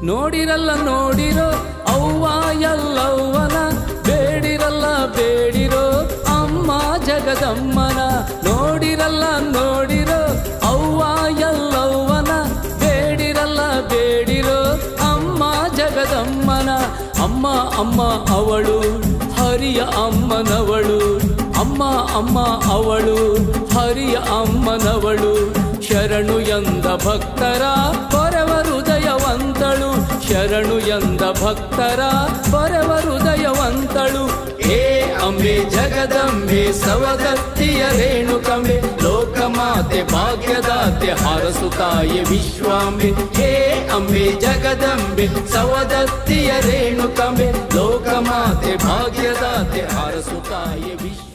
ನೋಡಿರಲ್ಲ ನೋಡಿರೋ ಅವ್ವ ಎಲ್ಲವ್ವನ ಬೇಡಿರಲ್ಲ ಬೇಡಿರೋ ಅಮ್ಮ ಜಗದಮ್ಮನ ನೋಡಿರಲ್ಲ ನೋಡಿರೋ ಅವ್ವ ಎಲ್ಲವ್ವನ ಬೇಡಿರಲ್ಲ ಬೇಡಿರೋ ಅಮ್ಮ ಜಗದಮ್ಮನ ಅಮ್ಮ ಅಮ್ಮ ಅವಳು ಹರಿಯ ಅಮ್ಮನವಳು ಅಮ್ಮ ಅಮ್ಮ ಅವಳು ಹರಿಯ ಅಮ್ಮನವಳು ಶರಣು ಎಂದ ಭಕ್ತರ ಪರವ ಹೃದಯವಂತಳು ಶರಣು ಎಂದ ಭಕ್ತರ ಪರವ ಹೃದಯವಂತಳು ಹೇ ಅಂಬೆ ಜಗದಂಬೆ ಸವದತ್ತಿಯ ರೇಣುಕಂಬೆ ಲೋಕಮಾತೆ ಭಾಗ್ಯದಾತೆ ಹಾರಸುತ್ತಾಯೆ ವಿಶ್ವಾಂಬೆ ಹೇ ಅಂಬೆ ಜಗದಂಬೆ ಸವದತ್ತಿಯ ರೇಣುಕಂಬೆ ಲೋಕಮಾತೆ ಭಾಗ್ಯದಾತೆ ಹಾರಸುತ್ತಾಯೆ ವಿಶ್ವ